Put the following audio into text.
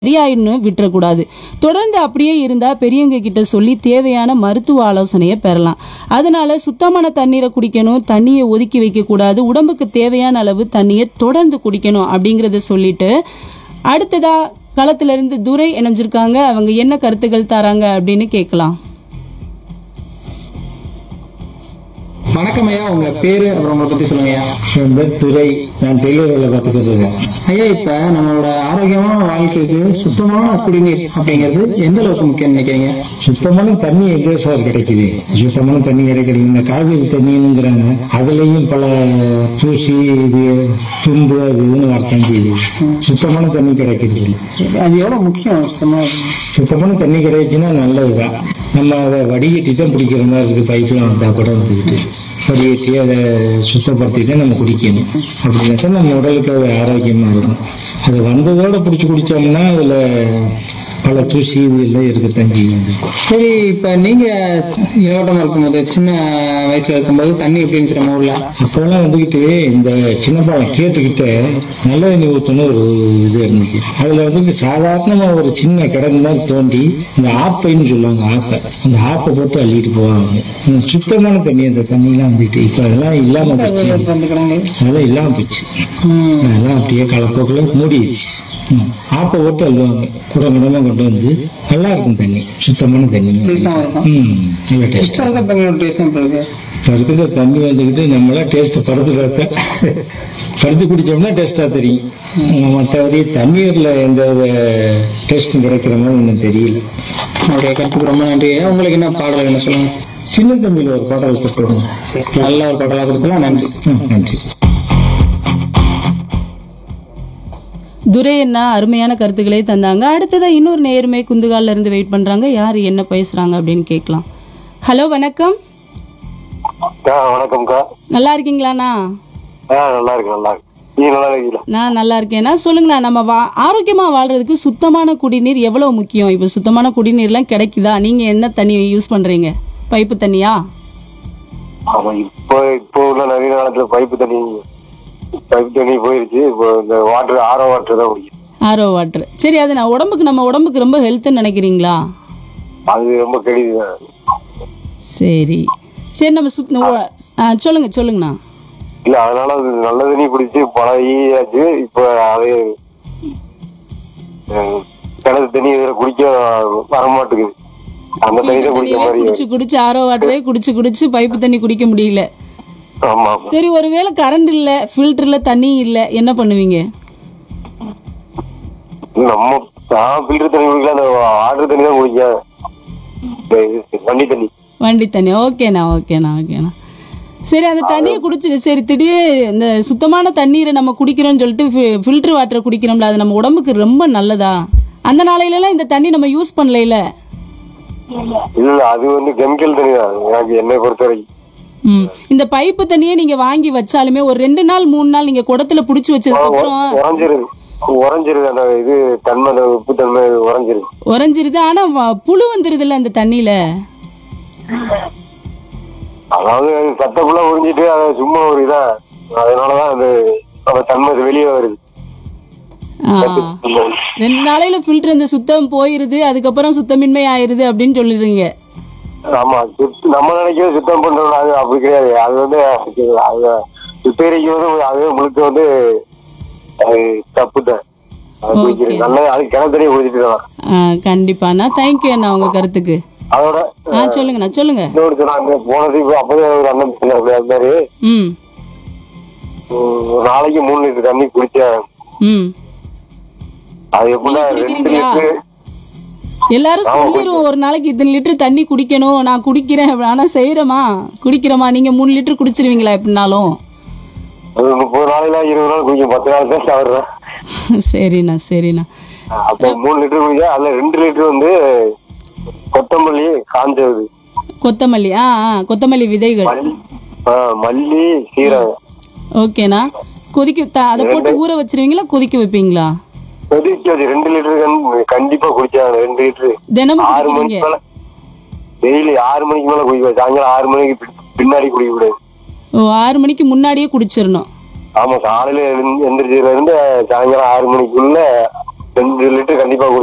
சரியாயிடணும் விட்டுறக்கூடாது தொடர்ந்து அப்படியே இருந்தா பெரியவங்க கிட்ட சொல்லி தேவையான மருத்துவ ஆலோசனையை பெறலாம் அதனால சுத்தமான தண்ணீரை குடிக்கணும் தண்ணியை ஒதுக்கி வைக்க கூடாது உடம்புக்கு தேவையான அளவு தண்ணியை தொடர்ந்து குடிக்கணும் அப்படிங்கறத சொல்லிட்டு அடுத்ததா களத்துல இருந்து துரை இணைஞ்சிருக்காங்க அவங்க என்ன கருத்துக்கள் தராங்க அப்படின்னு கேட்கலாம் வணக்கம் ஐயா உங்க பேரு அப்புறம் உங்களை பத்தி சொல்லுங்க ஐயா என் பேர் துரை நான் டெய்லர் வேலை பார்த்துக்கிட்டு இருக்கேன் ஐயா இப்ப நம்மளோட ஆரோக்கியமான வாழ்க்கைக்கு சுத்தமான குடிநீர் அப்படிங்கிறது எந்த அளவுக்கு முக்கியம் நினைக்கிறீங்க சுத்தமான தண்ணி எங்கே சார் கிடைக்குது சுத்தமான தண்ணி கிடைக்குது இந்த காவிரி தண்ணிங்கிறாங்க அதுலயும் பல தூசி இது தும்பு அது இதுன்னு வரத்தான் செய்யுது சுத்தமான தண்ணி கிடைக்கிறது இல்ல. அது எவ்வளவு முக்கியம் சுத்தமா சுத்தமான தண்ணி கிடைச்சுன்னா நல்லதுதான் நம்ம அதை வடிகட்டி தான் பிடிக்கிற மாதிரி இருக்கு பைப்பில் வந்தா கூட வந்துக்கிட்டு வடிகட்டி அதை சுத்தப்படுத்திட்டு நம்ம குடிக்கணும் அப்படின்னா தான் நம்ம உடலுக்கு அது ஆரோக்கியமாக இருக்கும் அது வந்ததோட பிடிச்சி குடித்தோம்னா அதில் பல தூசி இது எல்லாம் இருக்கத்தான் செய்யும் சரி இப்ப நீங்க இளவட்டமா இருக்கும்போது சின்ன வயசுல இருக்கும்போது தண்ணி எப்படின்னு சரி நம்ம ஊர்ல அப்போல்லாம் வந்துக்கிட்டு இந்த சின்ன பழம் கேட்டுக்கிட்டு நல்ல தண்ணி ஊற்றணும் ஒரு இது இருந்துச்சு அதில் வந்துட்டு சாதாரணமாக ஒரு சின்ன கிடங்கு மாதிரி தோண்டி இந்த ஆப்பைன்னு சொல்லுவாங்க ஆப்பை அந்த ஆப்பை போட்டு அள்ளிட்டு போவாங்க இந்த சுத்தமான தண்ணி அந்த தண்ணியெல்லாம் வந்துட்டு இப்போ அதெல்லாம் இல்லாமல் போச்சு அந்த கிடங்கு அதெல்லாம் இல்லாமல் போச்சு ம். அதெல்லாம் அப்படியே காலப்போக்கில் மூடிடுச்சு ம். ஆப்பை போட்டு அள்ளுவாங்க குடம் குடமாக கொண்டு வந்து நல்லா இருக்கும் தண்ணி சுத்தமான தண்ணி டேஸ்டா இருக்கும் ம் நல்ல டேஸ்ட் இப்ப இருக்க தண்ணியோட டேஸ்ட் எப்படி இருக்கு இப்போ இருக்கிற தண்ணி வந்துக்கிட்டு நம்மளாம் டேஸ்ட்டை படுத்து பார்த்த படுத்து குடித்தோம்னா டேஸ்ட்டாக தெரியும் மற்றபடி தண்ணீரில் எந்த வித டேஸ்ட்டும் கிடைக்கிற மாதிரி ஒன்றும் தெரியல உங்களுடைய கருத்துக்கு ரொம்ப நன்றி ஐயா உங்களுக்கு என்ன பாடல் என்ன சொல்லுங்க சின்ன தண்ணியில் ஒரு பாடல் கொடுத்துருவோம் நல்ல ஒரு பாடலா கொடுக்கலாம் நன்றி நன்றி துரை அண்ணா அருமையான கருத்துக்களை தந்தாங்க அடுத்ததா இன்னொரு நேர்மை குந்துகால்ல இருந்து வெயிட் பண்றாங்க யார் என்ன பேசுறாங்க அப்படின்னு கேட்கலாம் ஹலோ வணக்கம் ஆ வணக்கம்க்கா நல்லா இருக்கீங்களாண்ணா ஆ நல்லா இருக்கு நல்லா இருக்கு நீ நல்லா இருக்கீங்களா நான் நல்லா இருக்கேன்னா சொல்லுங்கண்ணா நம்ம வா ஆரோக்கியமா வாழ்றதுக்கு சுத்தமான குடிநீர் எவ்வளவு முக்கியம் இப்போ சுத்தமான குடிநீர்லாம் கிடைக்குதா நீங்க என்ன தண்ணி யூஸ் பண்றீங்க பைப்பு தண்ணியா ஆமா இப்போ இப்போ உள்ள நவீன காலத்துல பைப்பு தண்ணி பைப்பு தண்ணி போயிருச்சு இப்போ இந்த வாட்டர் ஆரோ வாட்டர் தான் குடிக்கும் ஆரோ வாட்டர் சரி அது நான் உடம்புக்கு நம்ம உடம்புக்கு ரொம்ப ஹெல்த்னு நினைக்கிறீங்களா அது ரொம்ப கெடுதி தான் சரி சரி நம்ம சுத் ஆ, சொல்லுங்க சொல்லுங்கண்ணா இல்ல அதனால அது நல்ல தண்ணி குடிச்சு பழகியாச்சு இப்போ அதே அஹ், கிணத்து தண்ணி இதுல குடிக்க வர மாட்டேங்குது அந்த தண்ணி தான் குடிக்க தண்ணியவே மாதிரி குடிச்சு குடிச்சு ஆரோ வாட்டரே குடிச்சு குடிச்சு பைப்பு தண்ணி குடிக்க முடியல ஆமா ஆமா சரி ஒருவேளை கரண்ட் இல்ல ஃபில்டர்ல தண்ணி இல்ல என்ன பண்ணுவீங்க நம்ம நான் ஃபில்டர் தண்ணி குடிக்கல அந்த வாட்டர் தண்ணி தான் குடிக்க இந்த இது வண்டி தண்ணி வண்டி தண்ணி ஓகேண்ணா ஓகேண்ணா ஓகேண்ணா சரி அந்த தண்ணியை குடிச்சிட்டு சரி திடீர் இந்த சுத்தமான தண்ணீரை நம்ம குடிக்கிறோம்னு சொல்லிட்டு ஃபில்டர் வாட்டரை குடிக்கிறோம்ல அது நம்ம உடம்புக்கு ரொம்ப நல்லதா அந்த நாளையிலலாம் இந்த தண்ணி நம்ம யூஸ் பண்ணல இல்ல இல்ல அது வந்து கெமிக்கல் தண்ணி தான் எனக்கு என்னை பொறுத்த வரைக்கும் ம் இந்த பைப்பு தண்ணியை நீங்க வாங்கி வச்சாலுமே ஒரு ரெண்டு நாள் மூணு நாள் நீங்க குடத்துல புடிச்சு வச்சதுக்கு அப்புறம் உறைஞ்சிருது உறைஞ்சிருது அந்த இது தன்மை அந்த உப்பு தன்மை உறைஞ்சிருது உறைஞ்சிருது ஆனா வ- புழு வந்துருதுல்ல அந்த தண்ணியில அதாவது அது சத்தப்புள்ள உறிஞ்சிட்டு அது சும்மா ஒரு இதா அதனாலதான் அது அந்த தன்மை அது வெளியே வருது ஆ. ரெண்டு நாளையில ஃபில்டர் இந்த சுத்தம் போயிருது அதுக்கப்புறம் சுத்தமின்மை ஆயிருது அப்படின்னு சொல்லிடுறீங்க ஆமா சுத்- நம்ம நினைக்கிறது சுத்தம் பண்றோம் அது அப்படி கிடையாது அது வந்து அது சுத்தரிக்கும் போது அதுவே முழுக்க வந்து அது தப்பு தான் அது குடிக்கிறது நல்ல அது கிணத்தடி குடிச்சிட்டு தான் ஆ, கண்டிப்பாண்ணா தேங்க்யூ அண்ணா உங்க கருத்துக்கு அதோட ஆ சொல்லுங்கண்ணா சொல்லுங்க இன்னொரு சொன்னாங்க போனது இப்ப அப்பவே ஒரு அண்ணன் சொன்னாரு, அது மாதிரி ம் உம், ஒரு நாளைக்கு மூணு லிட்டர் தண்ணி குடிச்சேன் ம் அது எப்படின்னா நீங்க ரெண்டு குடிக்கிறீங்களா? லிட்டர் எல்லாரும் சொல்லிடுவோம் ஒரு நாளைக்கு இத்தனை லிட்டர் தண்ணி குடிக்கணும் நான் குடிக்கிறேன் ஆனா செய்யறேமா குடிக்கிறேமா நீங்க மூணு லிட்டர் குடிச்சிருவீங்களா எப்படினாலும் அது முப்பது நாளையில இருபது நாள் குடிக்கும் பத்து நாள் தான் தவறுறேன் சரிண்ணா சரிண்ணா அப்போ மூணு லிட்டர் குடிச்சா அதுல ரெண்டு லிட்டர் வந்து கொத்தமல்லி காஞ்சது கொத்தமல்லி ஆ ஆ கொத்தமல்லி விதைகள் மல்லி ஆ, மல்லி சீரகம் ஓகேண்ணா கொதிக்க த- அதை போட்டு ஊற வச்சிருவீங்களா கொதிக்க வைப்பீங்களா கொதிச்சு அது ரெண்டு லிட்டர் கண்டிப்பா குடிச்சாங்க ரெண்டு லிட்டர் தினமும் ஆறு குடிக்கிறீங்க மணிக்கு மேல டெய்லி ஆறு மணிக்கு மேல குடிக்க சாயங்காலம் ஆறு மணிக்கு பி- பின்னாடி குடிக்க கூடாது ஓ ஆறு மணிக்கு முன்னாடியே குடிச்சிடணும் ஆமா காலையில எழுந்து- எந்திரிச்சதுல இருந்து சாயங்காலம் ஆறு மணிக்குள்ள ரெண்டு லிட்டர் கண்டிப்பா குடி